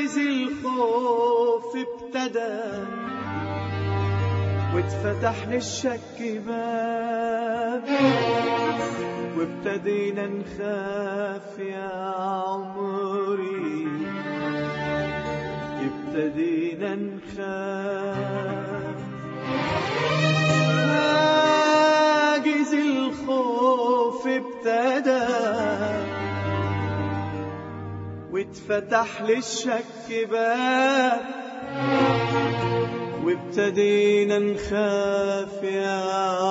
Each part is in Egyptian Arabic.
حاجز الخوف ابتدى واتفتح للشك باب وابتدينا نخاف يا عمري ابتدينا نخاف حاجز الخوف ابتدى واتفتح للشك باب وابتدينا نخاف يا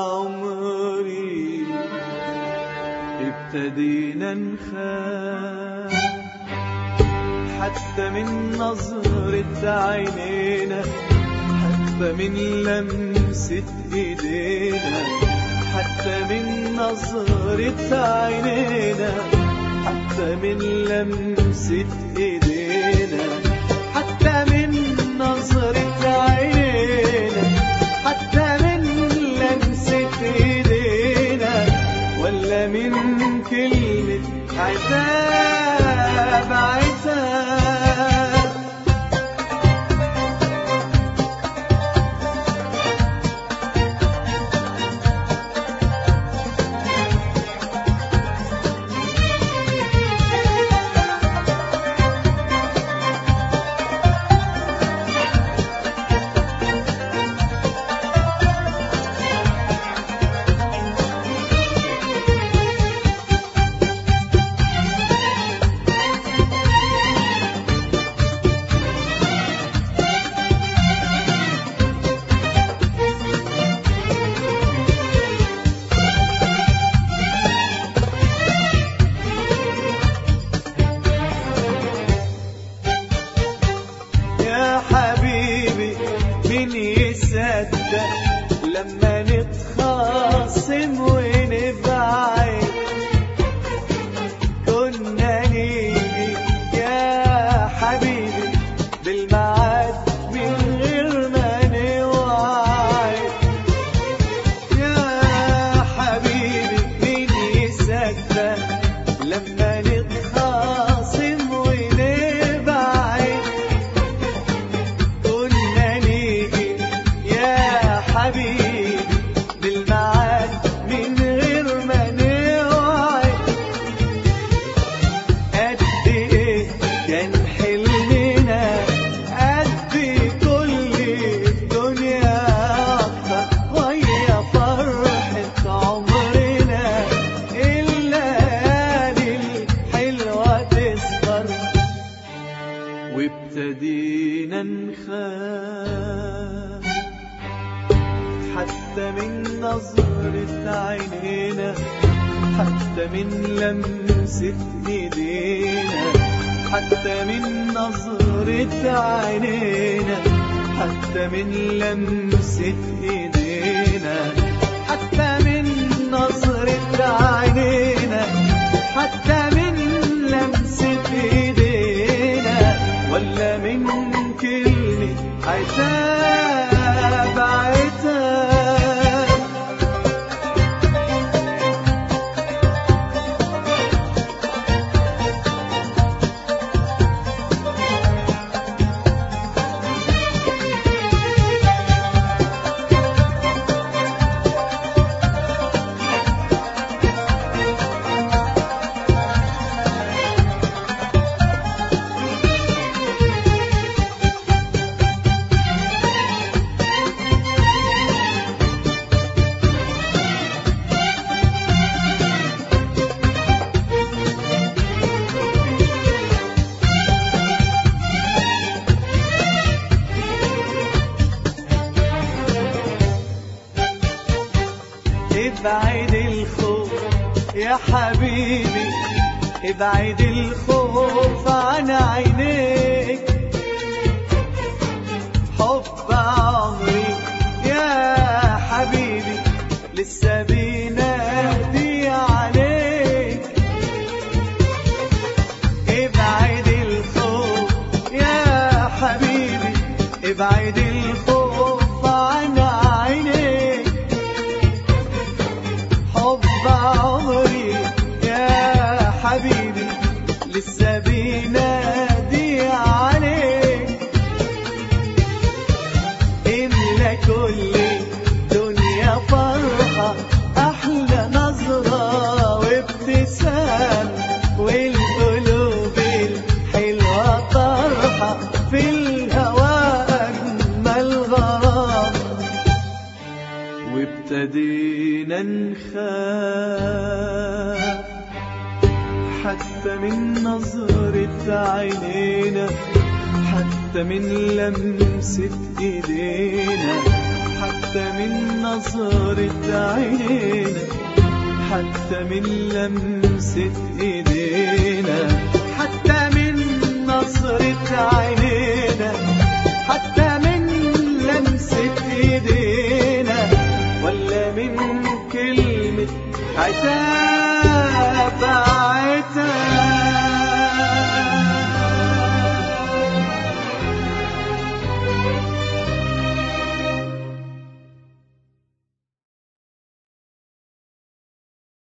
عمري ابتدينا نخاف حتى من نظرة عينينا حتى من لمسة ايدينا حتى من نظرة عينينا حتى من لمسة ايدينا حتى من نظرة عينينا حتى من لمسة ايدينا ولا من كلمة عتاب عتاب يا حبيبي مين يصدق لما نتخاصم ونبعد كنا نيجي يا حبيبي بالميعاد من غير ما نوعد يا حبيبي مين يصدق لما نتخاصم ونبعد كنا نيجي يا حبيبي بالميعاد من غير ما نوعد قد ايه كان حلمنا قد كل الدنيا اكتر ويا فرحة عمرنا الليالي الحلوة تسهر وابتدينا نخاف حتى من نظرة عينينا حتى من لمسة ايدينا حتى من نظرة عينينا حتى من لمسة ايدينا حتى من نظرة عينينا حتى من لمسة ايدينا ولا من كلمة عتاب عتاب ابعد الخوف يا حبيبي ابعد الخوف عن عينيك حب عمري يا حبيبي لسه بينادي عليك ابعد الخوف يا حبيبي ابعد الخوف عن عينيك حب عمري يا حبيبي لسه بينادي عليك في الهوى أجمل غرام وابتدينا نخاف حتى من نظرة عينينا حتى من لمسة ايدينا حتى من نظرة عينينا حتى من لمسة ايدينا حتى من نظرة عينينا حتى من لمسة ايدينا ولا من كلمة عتاب عتاب